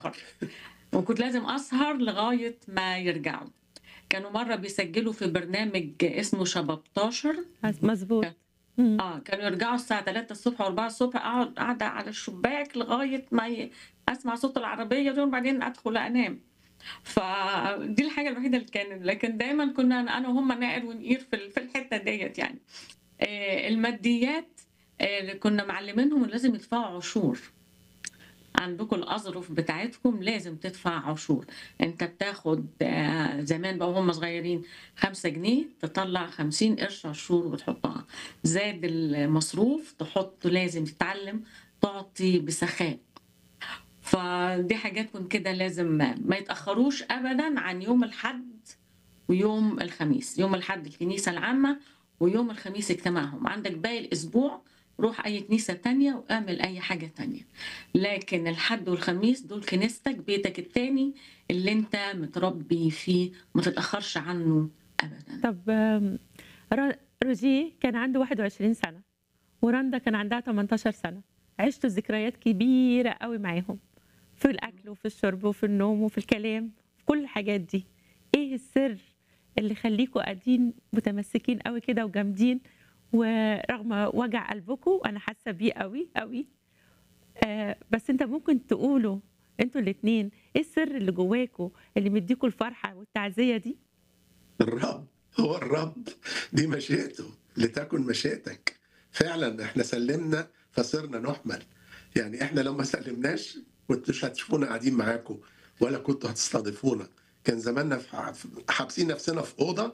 وكنت لازم اسهر لغايه ما يرجعوا كانوا مره بيسجلوا في برنامج اسمه شبابتاشر مظبوط مم. اه كانوا يرجعوا الساعه 3 الصبح و4 الصبح اقعد قاعده على الشباك لغايه ما ي... اسمع صوت العربيه دول وبعدين ادخل انام فدي الحاجه الوحيده اللي كانت لكن دايما كنا انا وهم نائر ونقير في ال- في الحته ديت يعني آه، الماديات آه، كنا معلمينهم إن لازم يدفعوا عشور عندكم الأظرف بتاعتكم لازم تدفع عشور انت بتاخد آه، زمان بقى وهم صغيرين خمسة جنيه تطلع خمسين قرش عشور وتحطها زاد المصروف تحط لازم تتعلم تعطي بسخاء فدي حاجات كنت كده لازم ما يتأخروش أبدا عن يوم الحد ويوم الخميس يوم الحد الكنيسة العامة ويوم الخميس اجتماعهم عندك باقي الأسبوع روح أي كنيسة تانية واعمل أي حاجة تانية لكن الحد والخميس دول كنيستك بيتك التاني اللي انت متربي فيه ما تتأخرش عنه أبدا طب آم، را- روجيه كان عنده 21 سنة ورندا كان عندها 18 سنة عشتوا ذكريات كبيرة قوي معاهم في الأكل وفي الشرب وفي النوم وفي الكلام في كل الحاجات دي إيه السر اللي خليكوا قاعدين متمسكين قوي كده وجامدين ورغم وجع قلبكم أنا حاسة بيه قوي قوي آه بس أنت ممكن تقولوا انتوا الاتنين ايه السر اللي جواكوا اللي مديكوا الفرحة والتعزية دي الرب هو الرب دي مشيئته لتكن مشيئتك فعلا احنا سلمنا فصرنا نحمل يعني احنا لو ما سلمناش كنتوش هتشوفونا قاعدين معاكم ولا كنتوا هتستضيفونا كان زماننا في ح- حابسين نفسنا في اوضه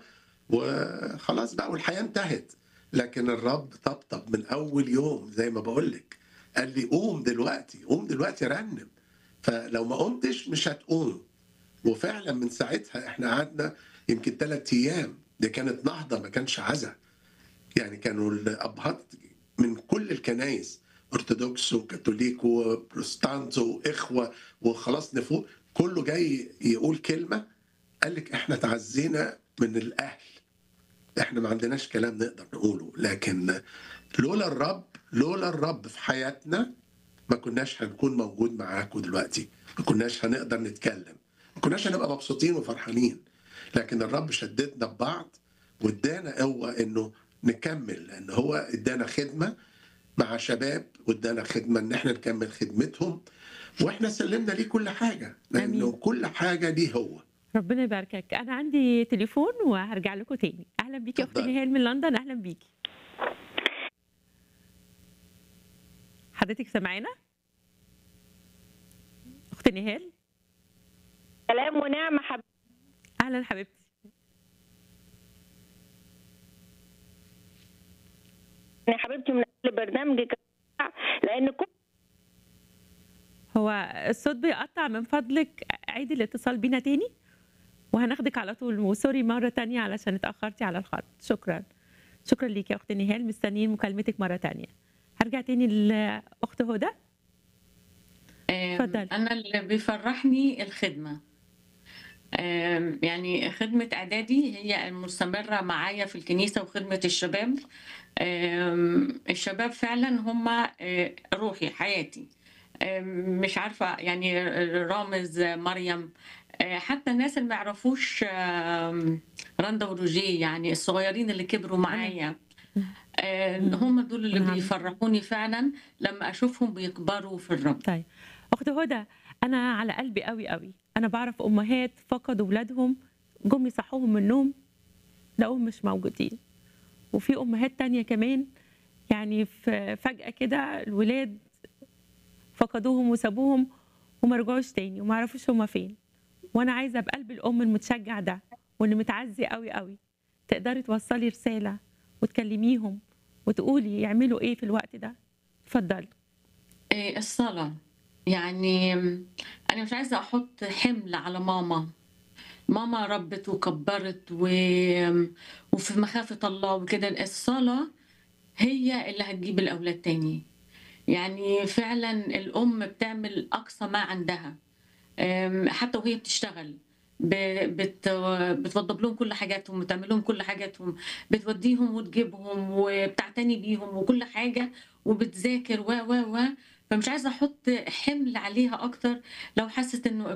وخلاص بقى والحياه انتهت لكن الرب طبطب من اول يوم زي ما بقول لك قال لي قوم دلوقتي قوم دلوقتي رنم فلو ما قمتش مش هتقوم وفعلا من ساعتها احنا قعدنا يمكن ثلاث ايام دي كانت نهضه ما كانش عزا يعني كانوا الابهات من كل الكنايس ارثوذكس وكاثوليك وبروتستانت واخوه وخلاص نفوق كله جاي يقول كلمه قال لك احنا تعزينا من الاهل احنا ما عندناش كلام نقدر نقوله لكن لولا الرب لولا الرب في حياتنا ما كناش هنكون موجود معاكم دلوقتي ما كناش هنقدر نتكلم ما كناش هنبقى مبسوطين وفرحانين لكن الرب شددنا ببعض وادانا قوه انه نكمل لان هو ادانا خدمه مع شباب وادانا خدمه ان احنا نكمل خدمتهم واحنا سلمنا ليه كل حاجه لانه آمين. كل حاجه ليه هو ربنا يباركك انا عندي تليفون وهرجع لكم تاني اهلا بيكي يا اختي اتفضلي. نهال من لندن اهلا بيكي حضرتك سامعانا اختي نهال سلام ونعمة حبيبتي اهلا حبيبتي حبيبتي من أجل برنامجك لأن كل هو الصوت بيقطع من فضلك عيدي الاتصال بينا تاني وهناخدك على طول وسوري مرة تانية علشان اتأخرتي على الخط شكرا شكرا ليكي يا أختي نهال مستنيين مكالمتك مرة تانية هرجع تاني لأخت هدى آم، اتفضلي. أنا اللي بيفرحني الخدمة آم، يعني خدمة إعدادي هي المستمرة معايا في الكنيسة وخدمة الشباب آم، الشباب فعلا هم آه، روحي حياتي آم، مش عارفة يعني رامز مريم آه، حتى الناس اللي ما يعرفوش آم، رندا وروجيه يعني الصغيرين اللي كبروا معايا آه، هم دول اللي نعم. بيفرحوني فعلا لما أشوفهم بيكبروا في الرب طيب اخت هدى انا على قلبي قوي قوي انا بعرف امهات فقدوا ولادهم جم يصحوهم من النوم لقوهم مش موجودين وفي امهات تانية كمان يعني ف- فجأة كده الولاد فقدوهم وسابوهم وما رجعوش تاني وما عرفوش هما فين وانا عايزه بقلب الام المتشجع ده واللي متعزي قوي قوي تقدري توصلي رساله وتكلميهم وتقولي يعملوا ايه في الوقت ده اتفضلي إيه، الصلاة يعني أنا مش عايزة أحط حمل على ماما ماما ربت وكبرت و... وفي مخافة الله وكده الصلاة هي اللي هتجيب الأولاد تاني يعني فعلا الأم بتعمل أقصى ما عندها أم، حتى وهي بتشتغل ب- بت... بتوضب لهم كل حاجاتهم وتعمل لهم كل حاجاتهم بتوديهم وتجيبهم وبتعتني بيهم وكل حاجة وبتذاكر و و و فمش عايزة أحط حمل عليها أكتر لو حست إنه